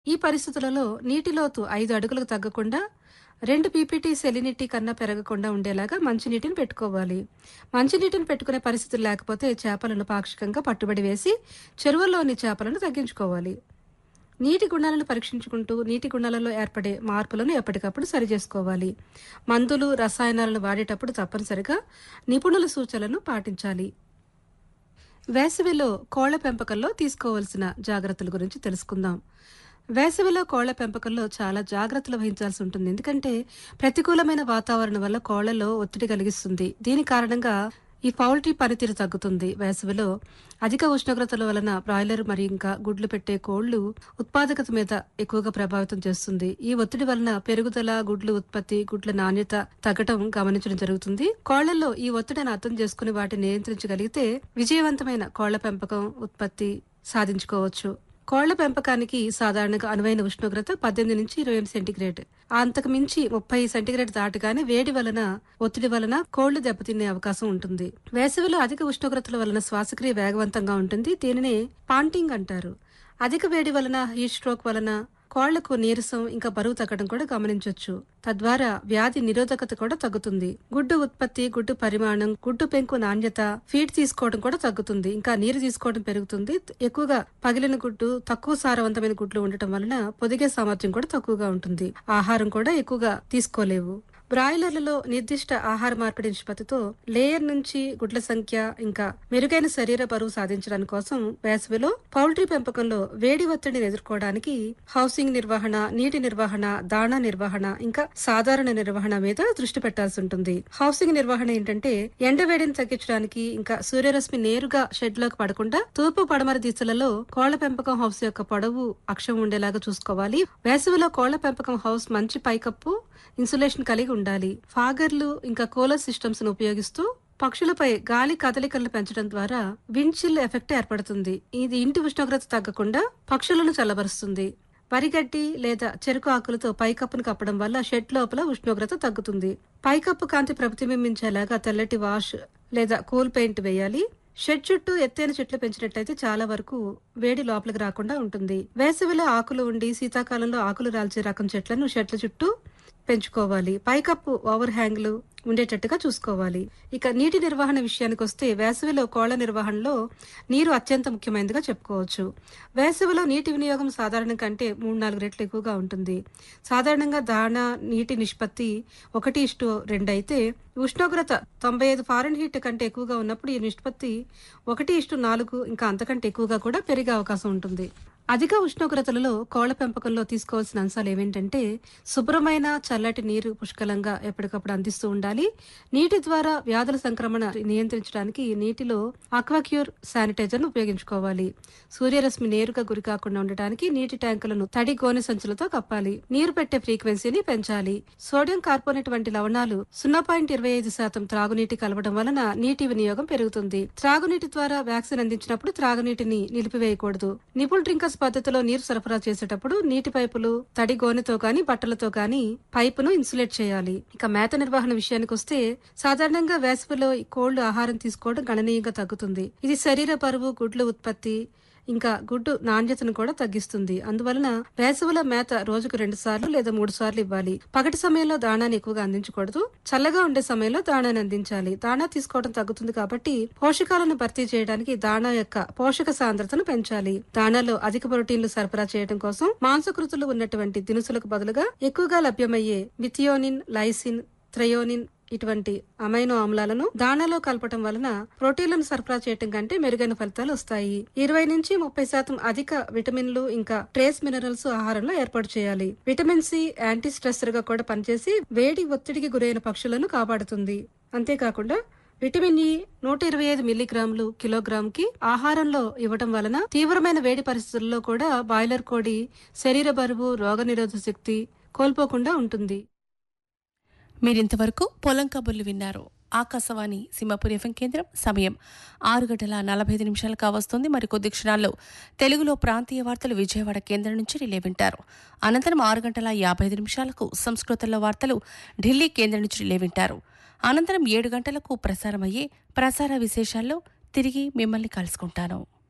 ఈ పరిస్థితులలో నీటి లోతు ఐదు అడుగులకు తగ్గకుండా రెండు పీపీటీ సెలినిటీ కన్నా పెరగకుండా ఉండేలాగా మంచినీటిని పెట్టుకోవాలి మంచినీటిని పెట్టుకునే పరిస్థితులు లేకపోతే చేపలను పాక్షికంగా పట్టుబడి వేసి చెరువుల్లోని చేపలను తగ్గించుకోవాలి నీటి గుణాలను పరీక్షించుకుంటూ నీటి గుణాలలో ఏర్పడే మార్పులను ఎప్పటికప్పుడు సరిచేసుకోవాలి మందులు రసాయనాలను వాడేటప్పుడు తప్పనిసరిగా నిపుణుల సూచనలను పాటించాలి వేసవిలో కోళ్ల పెంపకంలో తీసుకోవాల్సిన జాగ్రత్తల గురించి తెలుసుకుందాం వేసవిలో కోళ్ల పెంపకంలో చాలా జాగ్రత్తలు వహించాల్సి ఉంటుంది ఎందుకంటే ప్రతికూలమైన వాతావరణం వల్ల కోళ్లలో ఒత్తిడి కలిగిస్తుంది దీని కారణంగా ఈ పౌల్ట్రీ పనితీరు తగ్గుతుంది వేసవిలో అధిక ఉష్ణోగ్రతల వలన బ్రాయిలర్ మరియు ఇంకా గుడ్లు పెట్టే కోళ్లు ఉత్పాదకత మీద ఎక్కువగా ప్రభావితం చేస్తుంది ఈ ఒత్తిడి వలన పెరుగుదల గుడ్లు ఉత్పత్తి గుడ్ల నాణ్యత తగ్గటం గమనించడం జరుగుతుంది కోళ్లలో ఈ ఒత్తిడిని అర్థం చేసుకుని వాటిని నియంత్రించగలిగితే విజయవంతమైన కోళ్ల పెంపకం ఉత్పత్తి సాధించుకోవచ్చు కోళ్ల పెంపకానికి సాధారణంగా అనువైన ఉష్ణోగ్రత పద్దెనిమిది నుంచి ఇరవై ఎనిమిది సెంటీగ్రేడ్ అంతకు మించి ముప్పై సెంటీగ్రేడ్ దాటగానే వేడి వలన ఒత్తిడి వలన కోళ్లు దెబ్బతినే అవకాశం ఉంటుంది వేసవిలో అధిక ఉష్ణోగ్రతల వలన శ్వాసక్రియ వేగవంతంగా ఉంటుంది దీనినే పాంటింగ్ అంటారు అధిక వేడి వలన హీట్ స్ట్రోక్ వలన కోళ్లకు నీరసం ఇంకా బరువు తగ్గడం కూడా గమనించవచ్చు తద్వారా వ్యాధి నిరోధకత కూడా తగ్గుతుంది గుడ్డు ఉత్పత్తి గుడ్డు పరిమాణం గుడ్డు పెంకు నాణ్యత ఫీడ్ తీసుకోవడం కూడా తగ్గుతుంది ఇంకా నీరు తీసుకోవడం పెరుగుతుంది ఎక్కువగా పగిలిన గుడ్డు తక్కువ సారవంతమైన గుడ్లు ఉండటం వలన పొదిగే సామర్థ్యం కూడా తక్కువగా ఉంటుంది ఆహారం కూడా ఎక్కువగా తీసుకోలేవు బ్రాయిలర్లలో నిర్దిష్ట ఆహార మార్పిడి నిష్పత్తితో లేయర్ నుంచి గుడ్ల సంఖ్య ఇంకా మెరుగైన శరీర బరువు సాధించడానికి కోసం వేసవిలో పౌల్ట్రీ పెంపకంలో వేడి ఒత్తిడిని ఎదుర్కోవడానికి హౌసింగ్ నిర్వహణ నీటి నిర్వహణ దాణా నిర్వహణ ఇంకా సాధారణ నిర్వహణ మీద దృష్టి పెట్టాల్సి ఉంటుంది హౌసింగ్ నిర్వహణ ఏంటంటే ఎండవేడిని తగ్గించడానికి ఇంకా సూర్యరశ్మి నేరుగా షెడ్ లోకి పడకుండా తూర్పు పడమర దిశలలో కోళ్ల పెంపకం హౌస్ యొక్క పొడవు అక్షం ఉండేలాగా చూసుకోవాలి వేసవిలో కోళ్ల పెంపకం హౌస్ మంచి పైకప్పు ఇన్సులేషన్ కలిగి ఉండాలి ఫాగర్లు ఇంకా కూలర్ సిస్టమ్స్ ను ఉపయోగిస్తూ పక్షులపై గాలి కదలికలను పెంచడం ద్వారా విండ్ చిల్ ఎఫెక్ట్ ఏర్పడుతుంది ఇది ఇంటి ఉష్ణోగ్రత తగ్గకుండా పక్షులను చల్లబరుస్తుంది వరిగడ్డి లేదా చెరుకు ఆకులతో పైకప్పును కప్పడం వల్ల షెడ్ లోపల ఉష్ణోగ్రత తగ్గుతుంది పైకప్పు కాంతి ప్రతిబింబించేలాగా తెల్లటి వాష్ లేదా కూల్ పెయింట్ వేయాలి షెడ్ చుట్టూ ఎత్తైన చెట్లు పెంచినట్లయితే చాలా వరకు వేడి లోపలికి రాకుండా ఉంటుంది వేసవిలో ఆకులు ఉండి శీతాకాలంలో ఆకులు రాల్చే రకం చెట్లను షెడ్ల చుట్టూ పెంచుకోవాలి పైకప్పు ఓవర్ హ్యాంగ్లు ఉండేటట్టుగా చూసుకోవాలి ఇక నీటి నిర్వహణ విషయానికి వస్తే వేసవిలో కోళ్ల నిర్వహణలో నీరు అత్యంత ముఖ్యమైనదిగా చెప్పుకోవచ్చు వేసవిలో నీటి వినియోగం సాధారణం కంటే మూడు నాలుగు రెట్లు ఎక్కువగా ఉంటుంది సాధారణంగా దాణా నీటి నిష్పత్తి ఒకటి ఇష్టు రెండు అయితే ఉష్ణోగ్రత తొంభై ఐదు ఫారెన్ హీట్ కంటే ఎక్కువగా ఉన్నప్పుడు ఈ నిష్పత్తి ఒకటి ఇష్టు నాలుగు ఇంకా అంతకంటే ఎక్కువగా కూడా పెరిగే అవకాశం ఉంటుంది అధిక ఉష్ణోగ్రతలలో కోళ్ల పెంపకంలో తీసుకోవాల్సిన అంశాలు ఏమేంటంటే శుభ్రమైన చల్లటి నీరు పుష్కలంగా ఎప్పటికప్పుడు అందిస్తూ ఉండాలి నీటి ద్వారా వ్యాధుల సంక్రమణ నియంత్రించడానికి నీటిలో అక్వాక్యూర్ శానిటైజర్ ను ఉపయోగించుకోవాలి సూర్యరశ్మి నేరుగా గురి కాకుండా ఉండటానికి నీటి ట్యాంకులను తడి గోనె సంచులతో కప్పాలి నీరు పెట్టే ఫ్రీక్వెన్సీని పెంచాలి సోడియం కార్బోనేట్ వంటి లవణాలు సున్నా పాయింట్ ఇరవై ఐదు శాతం త్రాగునీటి కలవడం వలన నీటి వినియోగం పెరుగుతుంది త్రాగునీటి ద్వారా వ్యాక్సిన్ అందించినప్పుడు త్రాగునీటిని నిలిపివేయకూడదు నిపుల్ డ్రింకర్స్ పద్ధతిలో నీరు సరఫరా చేసేటప్పుడు నీటి పైపులు తడి గోనెతో గాని బట్టలతో గాని పైపును ఇన్సులేట్ చేయాలి ఇక మేత నిర్వహణ విషయానికి వస్తే సాధారణంగా వేసవిలో ఈ కోళ్లు ఆహారం తీసుకోవడం గణనీయంగా తగ్గుతుంది ఇది శరీర బరువు గుడ్లు ఉత్పత్తి ఇంకా గుడ్డు నాణ్యతను కూడా తగ్గిస్తుంది అందువలన వేసవిలో మేత రోజుకు రెండు సార్లు లేదా మూడు సార్లు ఇవ్వాలి పగటి సమయంలో దాణాన్ని ఎక్కువగా అందించకూడదు చల్లగా ఉండే సమయంలో దాణాన్ని అందించాలి దాణా తీసుకోవడం తగ్గుతుంది కాబట్టి పోషకాలను భర్తీ చేయడానికి దాణా యొక్క పోషక సాంద్రతను పెంచాలి దాణాలో అధిక ప్రోటీన్లు సరఫరా చేయడం కోసం మాంసకృతులు ఉన్నటువంటి దినుసులకు బదులుగా ఎక్కువగా లభ్యమయ్యే మిథియోనిన్ లైసిన్ త్రయోనిన్ ఇటువంటి అమైనో ఆమ్లాలను దాణాలో కలపటం వలన ప్రోటీన్లను సరఫరా చేయటం కంటే మెరుగైన ఫలితాలు వస్తాయి ఇరవై నుంచి ముప్పై శాతం అధిక విటమిన్లు ఇంకా ట్రేస్ మినరల్స్ ఆహారంలో ఏర్పాటు చేయాలి విటమిన్ సి యాంటీ స్ట్రెసర్ గా కూడా పనిచేసి వేడి ఒత్తిడికి గురైన పక్షులను కాపాడుతుంది అంతేకాకుండా విటమిన్ ఇ నూట ఇరవై ఐదు మిల్లీగ్రాములు కిలోగ్రామ్ కి ఆహారంలో ఇవ్వడం వలన తీవ్రమైన వేడి పరిస్థితుల్లో కూడా బాయిలర్ కోడి శరీర బరువు రోగనిరోధక శక్తి కోల్పోకుండా ఉంటుంది మీరింతవరకు పొలం కబుర్లు విన్నారు ఆకాశవాణి సింహపురి ఎఫ్ఎం కేంద్రం సమయం ఆరు గంటల నలభై ఐదు నిమిషాలు కావస్తుంది మరి కొద్ది క్షణాల్లో తెలుగులో ప్రాంతీయ వార్తలు విజయవాడ కేంద్రం నుంచి రిలే వింటారు అనంతరం ఆరు గంటల యాభై ఐదు నిమిషాలకు సంస్కృతంలో వార్తలు ఢిల్లీ కేంద్రం నుంచి రిలే వింటారు అనంతరం ఏడు గంటలకు ప్రసారమయ్యే ప్రసార విశేషాల్లో తిరిగి మిమ్మల్ని కలుసుకుంటాను